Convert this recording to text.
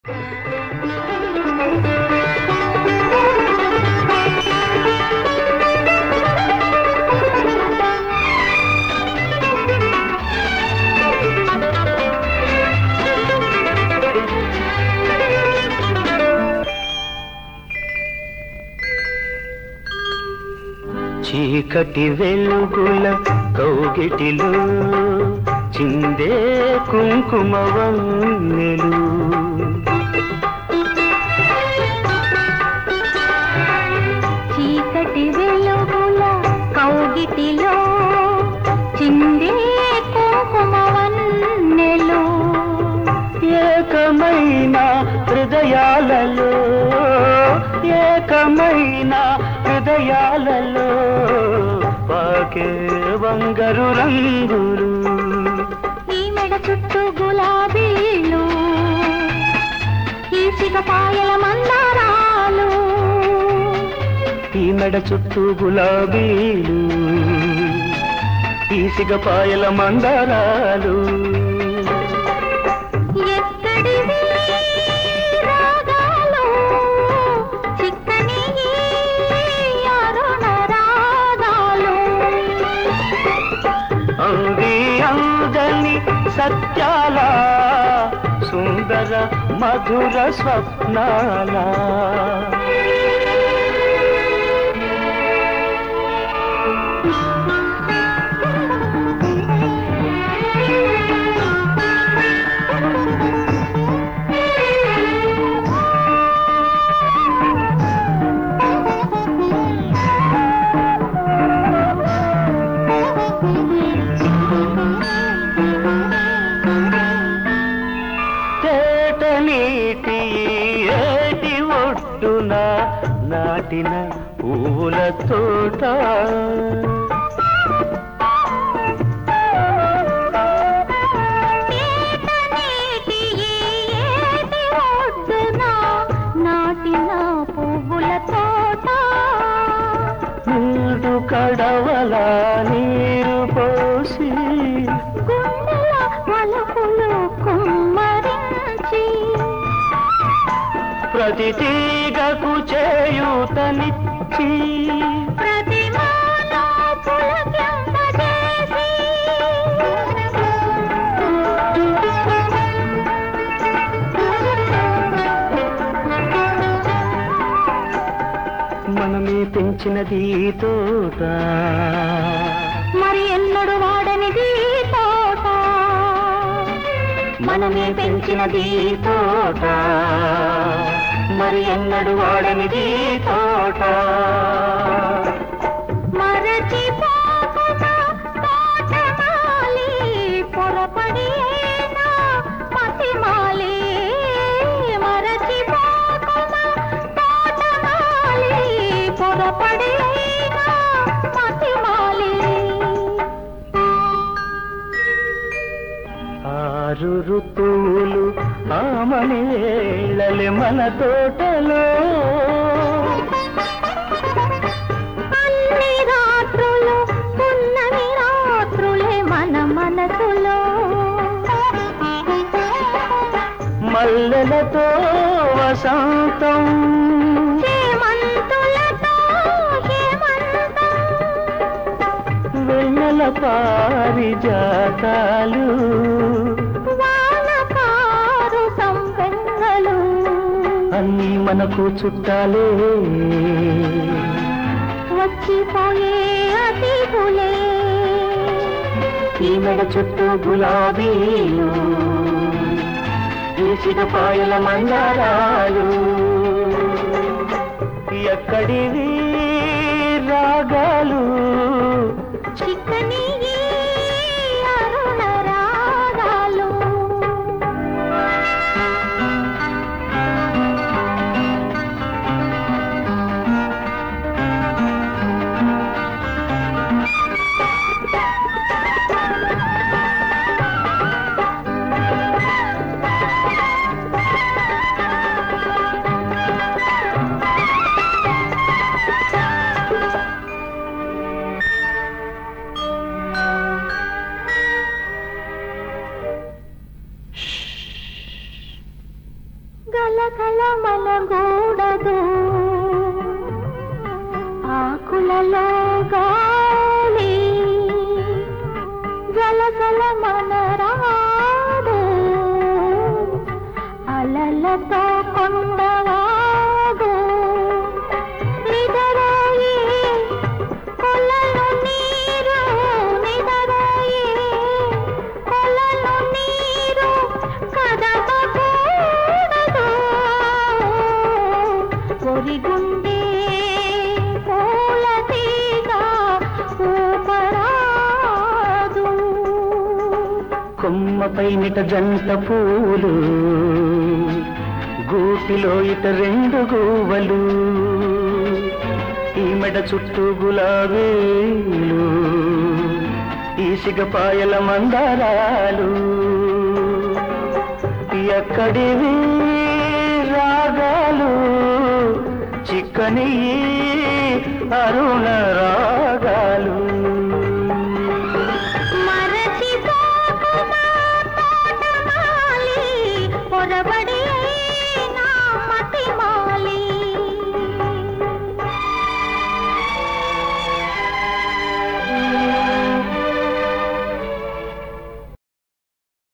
చీకటి వెలుగుల కౌగిటిలో చిందే కుంకుమ వన్నెలు చీకటి వెలుగుల కౌగిటిలో చిందే కుంకుమ వన్నెలు ఏకమైన హృదయాలలో ఏకమైన హృదయాలలో పాకే వంగరు రంగులు ఈ మెడ చుట్టూ గులాబీలు ఈ సిగపాయల మందారాలు ఈ మెడ చుట్టూ గులాబీలు ఈ సిగపాయల మందారాలు ఎక్కడివి రాగాలు చిక్కని ఈ అరుణ రాగాలు అంది అందని సత్యాల సుందర మధుర స్వప్నాల తేట నీటి ఏటి ఒడ్డున నాటిన పూల తోట నీటి ఏటి ఒడ్డున నాటిన పువ్వుల తోట మూడు కడవల నీరు పోసి గుండెల మలుపులు కుమ్మరించి ప్రతి తీగకు చేయూతనిచ్చి ప్రతి మానో పులకింపజేసి మనమే పెంచినది ఈ తోట మరి ఎన్నడు వాడనిది తోట మనమే పెంచినది ఈ తోట మరి ఎన్నడు వాడనిది ఈ తోట మరచిపోకునా తోటమాలి పొరపడినా మతిమాలి మరచిపోకునా తోటమాలి పొరపడినా మతిమాలి ఆరు ఋతువులు ఆమనేళ్ళలి మన తోటలో అన్ని రాత్రులు పున్నమి రాత్రులే మన మనసులో మల్లెలతో వసంతం చేమంతులతో హేమంతం వెన్నెల పారిజాతాలు వానకారు సంపెంగలు అన్నీ మనకు చుట్టాలే వచ్చిపోయే అతిథులే ఈ మెడ చుట్టూ గులాబీలు ఈసిన పాయల మందారాలు ఎక్కడివి రాగాలు చిక్కని ఈ అరుణ రాగాలు గలగల మలగూడదు ఆకులలో గాలి గలగల మనరాడు అలలతో కొండవాగు నిదరాయి కొలను నీరు నిదరాయి కొలను నీరు కదపకూడదు ఒరిగుండే పూల తీగ ఊపరాదు కొమ్మపై నిట జంట పూలు గూటిలో ఇట రెండు గూవలు ఈ మెడ చుట్టూ గులాబీలు ఈ సిగపాయల మందారాలు ఎక్కడివి రాగాలు చిక్కని అరుణ రా